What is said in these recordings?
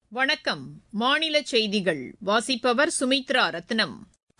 வணக்கம் மாநில செய்திகள் வாசிப்பவர் சுமித்ரா ரத்னம்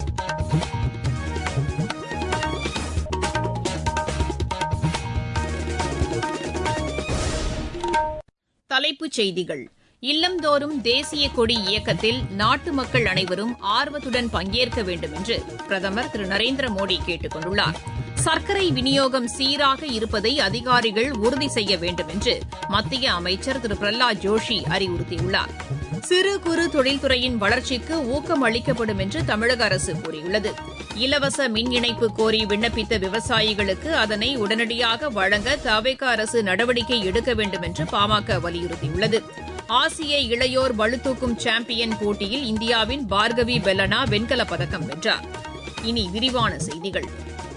தலைப்புச் செய்திகள் இல்லந்தோறும் தேசிய கொடி இயக்கத்தில் நாட்டு மக்கள் அனைவரும் ஆர்வத்துடன் பங்கேற்க வேண்டும் என்று பிரதமர் திரு நரேந்திர மோடி கேட்டுக் கொண்டுள்ளார் சர்க்கரை விநியோகம் சீராக இருப்பதை அதிகாரிகள் உறுதி செய்ய வேண்டும் என்று மத்திய அமைச்சர் திரு பிரஹ்லாத் ஜோஷி அறிவுறுத்தியுள்ளார் சிறு குறு தொழில்துறையின் வளர்ச்சிக்கு ஊக்கம் அளிக்கப்படும் என்று தமிழக அரசு கூறியுள்ளது இலவச மின் இணைப்பு கோரி விண்ணப்பித்த விவசாயிகளுக்கு அதனை உடனடியாக வழங்க தவேக அரசு நடவடிக்கை எடுக்க வேண்டும் என்று பாமக வலியுறுத்தியுள்ளது ஆசிய இளையோர் பளுதூக்கும் சாம்பியன் போட்டியில் இந்தியாவின் பார்கவி பெல்லனா வெண்கலப் பதக்கம் வென்றார் இனி விரிவான செய்திகள்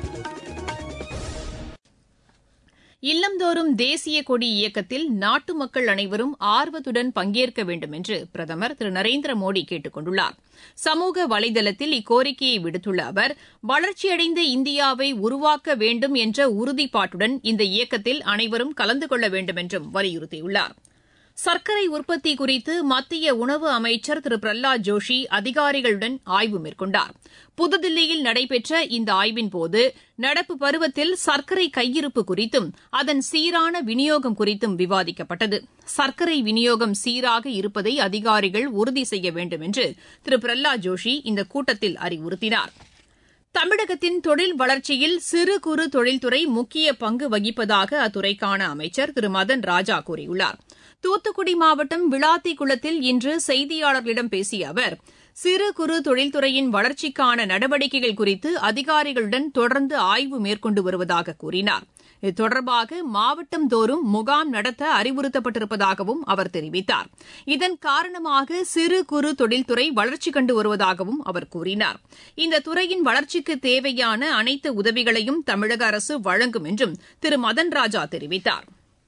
இல்லந்தோறும் தேசிய கொடி இயக்கத்தில் நாட்டு மக்கள் அனைவரும் ஆர்வத்துடன் பங்கேற்க வேண்டும் என்று பிரதமர் திரு நரேந்திர மோடி கேட்டுக் கொண்டுள்ளார் சமூக வலைதளத்தில் இக்கோரிக்கையை விடுத்துள்ள அவர் வளர்ச்சியடைந்த இந்தியாவை உருவாக்க வேண்டும் என்ற உறுதிப்பாட்டுடன் இந்த இயக்கத்தில் அனைவரும் கலந்து கொள்ள வேண்டும் என்றும் வலியுறுத்தியுள்ளார் சர்க்கரை உற்பத்தி குறித்து மத்திய உணவு அமைச்சர் திரு பிரஹ்லாத் ஜோஷி அதிகாரிகளுடன் ஆய்வு மேற்கொண்டார் புதுதில்லியில் நடைபெற்ற இந்த ஆய்வின்போது நடப்பு பருவத்தில் சர்க்கரை கையிருப்பு குறித்தும் அதன் சீரான விநியோகம் குறித்தும் விவாதிக்கப்பட்டது சர்க்கரை விநியோகம் சீராக இருப்பதை அதிகாரிகள் உறுதி செய்ய வேண்டும் என்று திரு பிரஹ்லாத் ஜோஷி இந்த கூட்டத்தில் அறிவுறுத்தினார் தமிழகத்தின் தொழில் வளர்ச்சியில் சிறு குறு தொழில்துறை முக்கிய பங்கு வகிப்பதாக அத்துறைக்கான அமைச்சர் திரு மதன் ராஜா கூறியுள்ளார் தூத்துக்குடி மாவட்டம் விளாத்திக்குளத்தில் இன்று செய்தியாளர்களிடம் பேசிய அவர் சிறு குறு தொழில்துறையின் வளர்ச்சிக்கான நடவடிக்கைகள் குறித்து அதிகாரிகளுடன் தொடர்ந்து ஆய்வு மேற்கொண்டு வருவதாக கூறினார் இது தொடர்பாக மாவட்டந்தோறும் முகாம் நடத்த அறிவுறுத்தப்பட்டிருப்பதாகவும் அவர் தெரிவித்தார் இதன் காரணமாக சிறு குறு தொழில்துறை வளர்ச்சி கண்டு வருவதாகவும் அவர் கூறினார் இந்த துறையின் வளர்ச்சிக்கு தேவையான அனைத்து உதவிகளையும் தமிழக அரசு வழங்கும் என்றும் திரு மதன் ராஜா தெரிவித்தாா்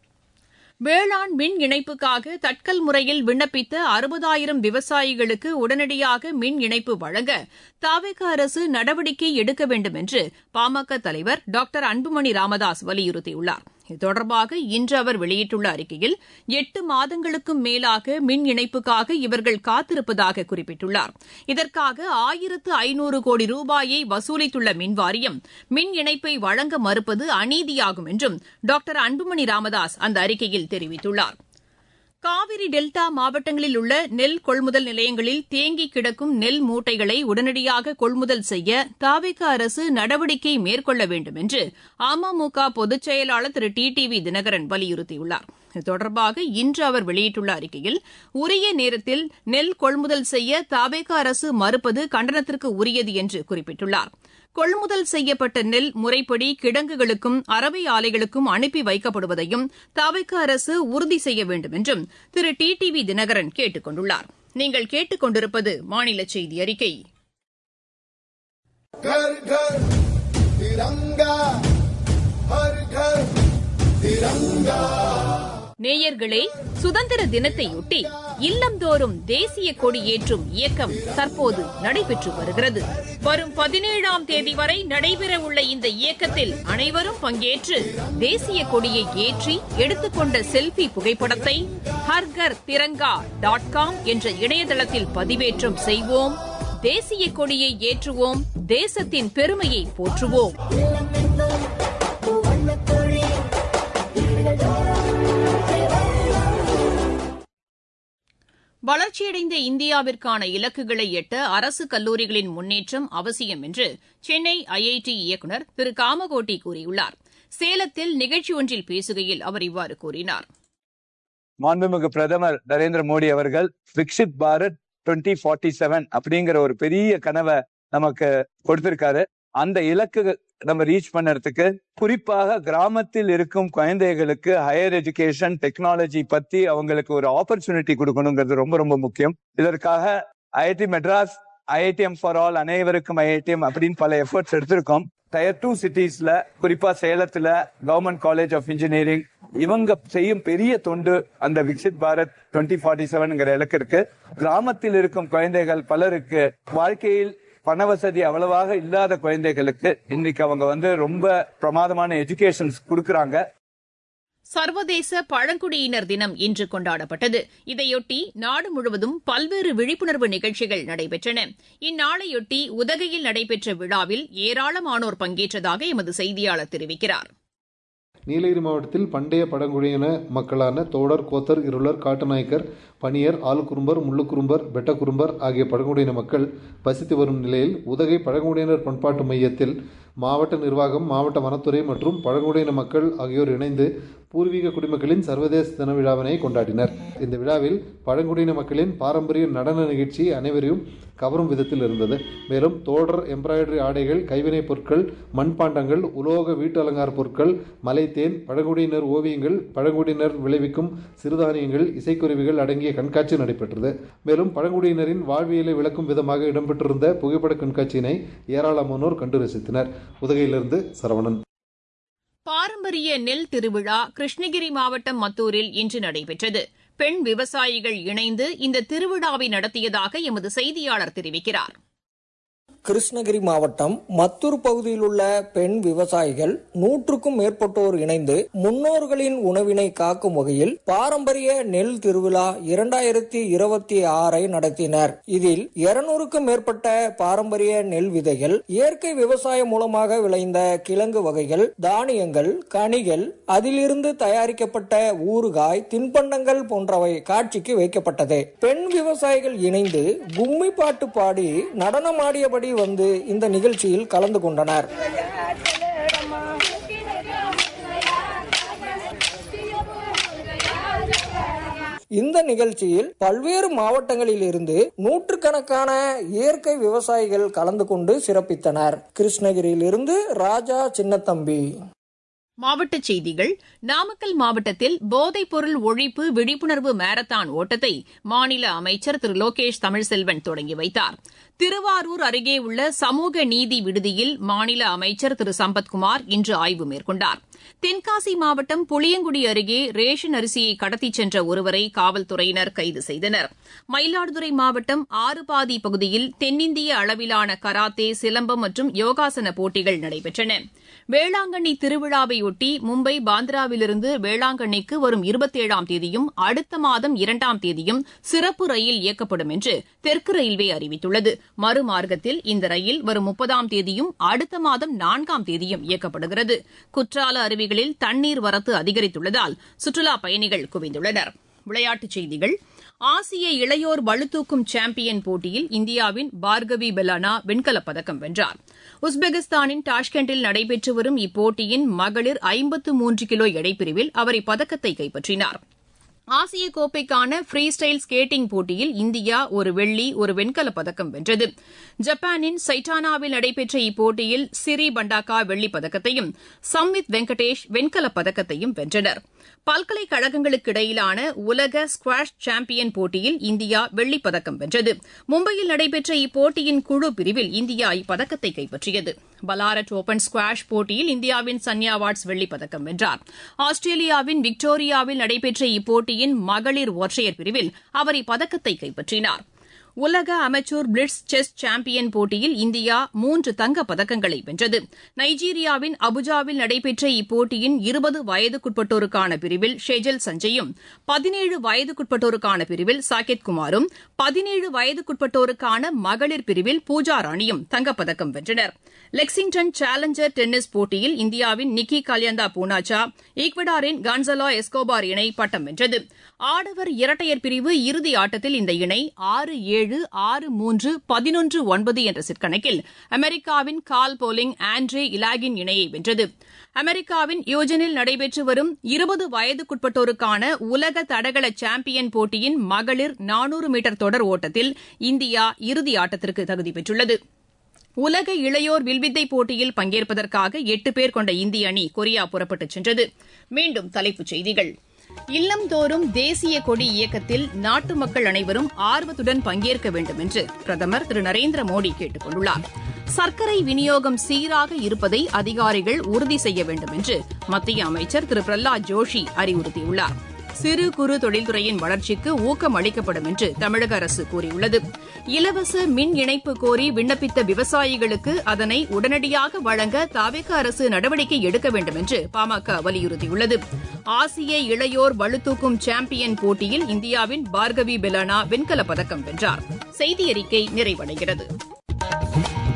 வேளாண் மின் இணைப்புக்காக தட்கல் முறையில் விண்ணப்பித்த அறுபதாயிரம் விவசாயிகளுக்கு உடனடியாக மின் இணைப்பு வழங்க தாவேக அரசு நடவடிக்கை எடுக்க வேண்டும் என்று பாமக தலைவர் டாக்டர் அன்புமணி ராமதாஸ் வலியுறுத்தியுள்ளார் இது தொடர்பாக இன்று அவர் வெளியிட்டுள்ள அறிக்கையில் எட்டு மாதங்களுக்கும் மேலாக மின் இணைப்புக்காக இவர்கள் காத்திருப்பதாக குறிப்பிட்டுள்ளார் இதற்காக ஆயிரத்து ஐநூறு கோடி ரூபாயை வசூலித்துள்ள மின்வாரியம் மின் இணைப்பை வழங்க மறுப்பது அநீதியாகும் என்றும் டாக்டர் அன்புமணி ராமதாஸ் அந்த அறிக்கையில் தெரிவித்துள்ளார் காவிரி டெல்டா மாவட்டங்களில் உள்ள நெல் கொள்முதல் நிலையங்களில் தேங்கி கிடக்கும் நெல் மூட்டைகளை உடனடியாக கொள்முதல் செய்ய தாவிக அரசு நடவடிக்கை மேற்கொள்ள வேண்டும் என்று அமமுக பொதுச் செயலாளர் Thiru T T V Dhinakaran வலியுறுத்தியுள்ளார் இது தொடர்பாக இன்று அவர் வெளியிட்டுள்ள அறிக்கையில் உரிய நேரத்தில் நெல் கொள்முதல் செய்ய தாவேக அரசு மறுப்பது கண்டனத்திற்கு உரியது என்று குறிப்பிட்டுள்ளார் கொள்முதல் செய்யப்பட்ட நெல் முறைப்படி கிடங்குகளுக்கும் அரவை ஆலைகளுக்கும் அனுப்பி வைக்கப்படுவதையும் தவிக அரசு உறுதி செய்ய வேண்டும் என்றும் Thiru T T V Dhinakaran கேட்டுக் கொண்டுள்ளார் நீங்கள் கேட்டுக் கொண்டிருப்பது மாநில செய்தி அறிக்கை घर घर तिरंगा हर घर तिरंगा நேயர்களே சுதந்திர தினத்தையொட்டி இல்லந்தோறும் தேசிய கொடி ஏற்றும் இயக்கம் தற்போது நடைபெற்று வருகிறது வரும் பதினேழாம் தேதி வரை நடைபெறவுள்ள இந்த இயக்கத்தில் அனைவரும் பங்கேற்று தேசிய கொடியை ஏற்றி எடுத்துக்கொண்ட செல்பி புகைப்படத்தை ஹர்கர் திரங்கா டாட் காம் என்ற இணையதளத்தில் பதிவேற்றம் செய்வோம் தேசிய கொடியை ஏற்றுவோம் தேசத்தின் பெருமையை போற்றுவோம் வளர்ச்சியடைந்த இந்தியாவிற்கான இலக்குகளை எட்ட அரசு கல்லூரிகளின் முன்னேற்றம் அவசியம் என்று சென்னை ஐஐடி இயக்குநர் திரு காமகோட்டி கூறியுள்ளார் சேலத்தில் நிகழ்ச்சி ஒன்றில் பேசுகையில் அவர் இவ்வாறு கூறினார் மாண்புமிகு பிரதமர் நரேந்திர மோடி அவர்கள் Viksit Bharat twenty forty seven அப்படிங்கிற ஒரு பெரிய கனவை நமக்கு கொடுத்திருக்காரு அந்த இலக்கு நம்ம ரீச் பண்ணறதுக்கு குறிப்பாக கிராமத்தில் இருக்கும் குழந்தைகளுக்கு ஹையர் எஜுகேஷன் டெக்னாலஜி பத்தி அவங்களுக்கு ஒரு ஆப்பர்ச்சுனிட்டி கொடுக்கணுங்கிறது ரொம்ப ரொம்ப முக்கியம் இதற்காக IIT Madras IITM for all அனைவருக்கும் ஐஐடிஎம் அப்படின்னு பல எஃபர்ட்ஸ் எடுத்திருக்கோம் டயர் டூ சிட்டிஸ்ல குறிப்பா சேலத்துல கவர்மெண்ட் காலேஜ் ஆஃப் இன்ஜினியரிங் இவங்க செய்யும் பெரிய தொண்டு அந்த விக்சித் பாரத் டுவெண்ட்டி ஃபார்ட்டி செவன்ங்கிற இலக்கு இருக்கு கிராமத்தில் இருக்கும் குழந்தைகள் பலருக்கு வாழ்க்கையில் பண வசதி அவ்வளவாக இல்லாத குழந்தைகளுக்கு இன்னைக்கு அவங்க வந்து ரொம்ப பிரமாதமான எஜுகேஷன்ஸ் கொடுக்கறாங்க சர்வதேச பழங்குடியினர் தினம் இன்று கொண்டாடப்பட்டது இதையொட்டி நாடு முழுவதும் பல்வேறு விழிப்புணர்வு நிகழ்ச்சிகள் நடைபெற்றன இந்நாளையொட்டி உதகையில் நடைபெற்ற விழாவில் ஏராளமானோர் பங்கேற்றதாக எமது செய்தியாளர் தெரிவிக்கிறார் நீலகிரி மாவட்டத்தில் பண்டைய பழங்குடியின மக்களான தோடர் கோத்தர் இருளர் காட்டுநாயக்கர் பனியர் ஆள்குறும்பர் முள்ளுக்குறும்பர் வெட்டக்குறும்பர் ஆகிய பழங்குடியின மக்கள் வசித்து வரும் நிலையில் உதகை பழங்குடியினர் பண்பாட்டு மையத்தில் மாவட்ட நிர்வாகம் மாவட்ட வனத்துறை மற்றும் பழங்குடியின மக்கள் ஆகியோர் இணைந்து பூர்வீக குடிமக்களின் சர்வதேச தின விழாவினை கொண்டாடினர் இந்த விழாவில் பழங்குடியின மக்களின் பாரம்பரிய நடன நிகழ்ச்சி அனைவரையும் கவரும் விதத்தில் இருந்தது மேலும் தோடர் எம்ப்ராய்டரி ஆடைகள் கைவினைப் பொருட்கள் மண்பாண்டங்கள் உலோக வீட்டு அலங்கார பொருட்கள் மலைத்தேன் பழங்குடியினர் ஓவியங்கள் பழங்குடியினர் விளைவிக்கும் சிறுதானியங்கள் இசைக்குருவிகள் அடங்கிய கண்காட்சி நடைபெற்றது மேலும் பழங்குடியினரின் வாழ்வியலை விளக்கும் விதமாக இடம்பெற்றிருந்த புகைப்பட கண்காட்சியினை ஏராளமானோர் கண்டு ரசித்தனர் உதகையிலிருந்து சரவணன் பாரம்பரிய நெல் திருவிழா கிருஷ்ணகிரி மாவட்டம் மத்தூரில் இன்று நடைபெற்றது பெண் விவசாயிகள் இணைந்து இந்த திருவிழாவை நடத்தியதாக எமது செய்தியாளர் தெரிவிக்கிறார் கிருஷ்ணகிரி மாவட்டம் மத்தூர் பகுதியில் உள்ள பெண் விவசாயிகள் நூற்றுக்கும் மேற்பட்டோர் இணைந்து முன்னோர்களின் உணவினை காக்கும் வகையில் பாரம்பரிய நெல் திருவிழா இரண்டாயிரத்தி இருபத்தி ஆறை நடத்தினர் இதில் இருநூறுக்கும் மேற்பட்ட பாரம்பரிய நெல் விதைகள் இயற்கை விவசாயம் மூலமாக விளைந்த கிழங்கு வகைகள் தானியங்கள் கனிகள் அதிலிருந்து தயாரிக்கப்பட்ட ஊறுகாய் தின்பண்டங்கள் போன்றவை காட்சிக்கு வைக்கப்பட்டது பெண் விவசாயிகள் இணைந்து கும்மி பாட்டு பாடி நடனமாடியபடி வந்து இந்த நிகழ்ச்சியில் கலந்து கொண்டனர் இந்த நிகழ்ச்சியில் பல்வேறு மாவட்டங்களில் இருந்து நூற்றுக்கணக்கான இயற்கை விவசாயிகள் கலந்து கொண்டு சிறப்பித்தனர் கிருஷ்ணகிரியில் இருந்து ராஜா சின்னத்தம்பி மாவட்டச் செய்திகள் நாமக்கல் மாவட்டத்தில் போதைப்பொருள் ஒழிப்பு விழிப்புணர்வு மாரத்தான் ஓட்டத்தை மாநில அமைச்சர் திரு லோகேஷ் தமிழ்செல்வன் தொடங்கி வைத்தார் திருவாரூர் அருகே உள்ள சமூக நீதி விடுதியில் மாநில அமைச்சர் திரு சம்பத்குமார் இன்று ஆய்வு மேற்கொண்டார் தென்காசி மாவட்டம் புளியங்குடி அருகே ரேஷன் அரிசியை கடத்திச் சென்ற ஒருவரை காவல்துறையினர் கைது செய்தனர் மயிலாடுதுறை மாவட்டம் ஆறுபாதி பகுதியில் தென்னிந்திய அளவிலான கராத்தே சிலம்பம் மற்றும் யோகாசன போட்டிகள் நடைபெற்றன வேளாங்கண்ணி திருவிழாவையொட்டி மும்பை பாந்திராவிலிருந்து வேளாங்கண்ணிக்கு வரும் இருபத்தேழாம் தேதியும் அடுத்த மாதம் இரண்டாம் தேதியும் சிறப்பு ரயில் இயக்கப்படும் என்று தெற்கு ரயில்வே அறிவித்துள்ளது மறுமார்க்கத்தில் இந்த ரயில் வரும் முப்பதாம் தேதியும் அடுத்த மாதம் நான்காம் தேதியும் இயக்கப்படுகிறது குற்றால அருவிகளில் தண்ணீர் வரத்து அதிகரித்துள்ளதால் சுற்றுலாப் பயணிகள் குவிந்துள்ளனர் விளையாட்டுச் செய்திகள் ஆசிய இளையோர் பளுதூக்கும் சாம்பியன் போட்டியில் இந்தியாவின் பார்கவி பெலானா வெண்கலப் பதக்கம் வென்றார் உஸ்பெகிஸ்தானின் டாஷ்கண்டில் நடைபெற்று வரும் இப்போட்டியின் மகளிர் ஐம்பத்து மூன்று கிலோ எடைப்பிரிவில் அவர் இப்பதக்கத்தை கைப்பற்றினார் ஆசிய கோப்பைக்கான ஃப்ரீ ஸ்டைல் ஸ்கேட்டிங் போட்டியில் இந்தியா ஒரு வெள்ளி ஒரு வெண்கலப் பதக்கம் வென்றது ஜப்பானின் சைட்டானாவில் நடைபெற்ற இப்போட்டியில் சிரி பண்டாக்கா வெள்ளிப் பதக்கத்தையும் சம்வித் வெங்கடேஷ் வெண்கலப் பதக்கத்தையும் வென்றனர் பல்கலைக்கழகங்களுக்கு இடையிலான உலக ஸ்குவாஷ் சாம்பியன் போட்டியில் இந்தியா வெள்ளிப் பதக்கம் வென்றது மும்பையில் நடைபெற்ற இப்போட்டியின் குழு பிரிவில் இந்தியா இப்பதக்கத்தை கைப்பற்றியது பலாரட் ஓபன் ஸ்குவாஷ் போட்டியில் இந்தியாவின் சன்யா வாட்ஸ் வெள்ளிப் பதக்கம் வென்றார் ஆஸ்திரேலியாவின் விக்டோரியாவில் நடைபெற்ற இப்போட்டியின் மகளிர் ஒற்றையர் பிரிவில் அவர் இப்பதக்கத்தை கைப்பற்றினார் உலக அமெச்சூர் பிளிட்ஸ் செஸ் சாம்பியன் போட்டியில் இந்தியா மூன்று தங்கப் பதக்கங்களை வென்றது நைஜீரியாவின் அபுஜாவில் நடைபெற்ற இப்போட்டியின் இருபது வயதுக்குட்பட்டோருக்கான பிரிவில் ஷெஜல் சஞ்சயும் பதினேழு வயதுக்குட்பட்டோருக்கான பிரிவில் சாகெத் குமாரும் பதினேழு வயதுக்குட்பட்டோருக்கான மகளிர் பிரிவில் பூஜா ராணியும் தங்கப்பதக்கம் வென்றனர் லெக்சிங்டன் சேலஞ்சர் டென்னிஸ் போட்டியில் இந்தியாவின் நிக்கி கல்யந்தா பூனாச்சா ஈக்வடாரின் கான்சலா எஸ்கோபார் இணை பட்டம் வென்றது ஆடவர் இரட்டையர் பிரிவு இறுதி ஆட்டத்தில் இந்த இணை ஆறு ஏழு ஆறு மூன்று பதினொன்று ஒன்பது என்ற சிற்கணக்கில் அமெரிக்காவின் கால் போலிங் ஆண்ட்ரே இலாகின் இணையை வென்றது அமெரிக்காவின் யூஜனில் நடைபெற்று வரும் இருபது வயதுக்குட்பட்டோருக்கான உலக தடகள சாம்பியன் போட்டியின் மகளிர் நானூறு மீட்டர் தொடர் ஓட்டத்தில் இந்தியா இறுதி ஆட்டத்திற்கு தகுதி பெற்றுள்ளது உலக இளையோர் வில்வித்தை போட்டியில் பங்கேற்பதற்காக எட்டு பேர் கொண்ட இந்திய அணி கொரியா புறப்பட்டுச் சென்றது மீண்டும் தலைப்புச் செய்திகள் இல்லம்தோறும் தேசிய கொடி இயக்கத்தில் நாட்டு மக்கள் அனைவரும் ஆர்வத்துடன் பங்கேற்க வேண்டும் என்று பிரதமர் திரு நரேந்திர மோடி கேட்டுக் கொண்டுள்ளார் சர்க்கரை விநியோகம் சீராக இருப்பதை அதிகாரிகள் உறுதி செய்ய வேண்டும் என்று மத்திய அமைச்சர் திரு பிரஹ்லாத் ஜோஷி அறிவுறுத்தியுள்ளார் சிறு குறு தொழில்துறையின் வளர்ச்சிக்கு ஊக்கம் அளிக்கப்படும் என்று தமிழக அரசு கூறியுள்ளது இலவச மின் இணைப்பு கோரி விண்ணப்பித்த விவசாயிகளுக்கு அதனை உடனடியாக வழங்க தாவேக அரசு நடவடிக்கை எடுக்க வேண்டும் என்று பாமக வலியுறுத்தியுள்ளது ஆசிய இளையோர் பளுதூக்கும் சாம்பியன் போட்டியில் இந்தியாவின் பார்கவி பெலானா வெண்கலப் பதக்கம் வென்றார் செய்தி அறிக்கை நிறைவடைகிறது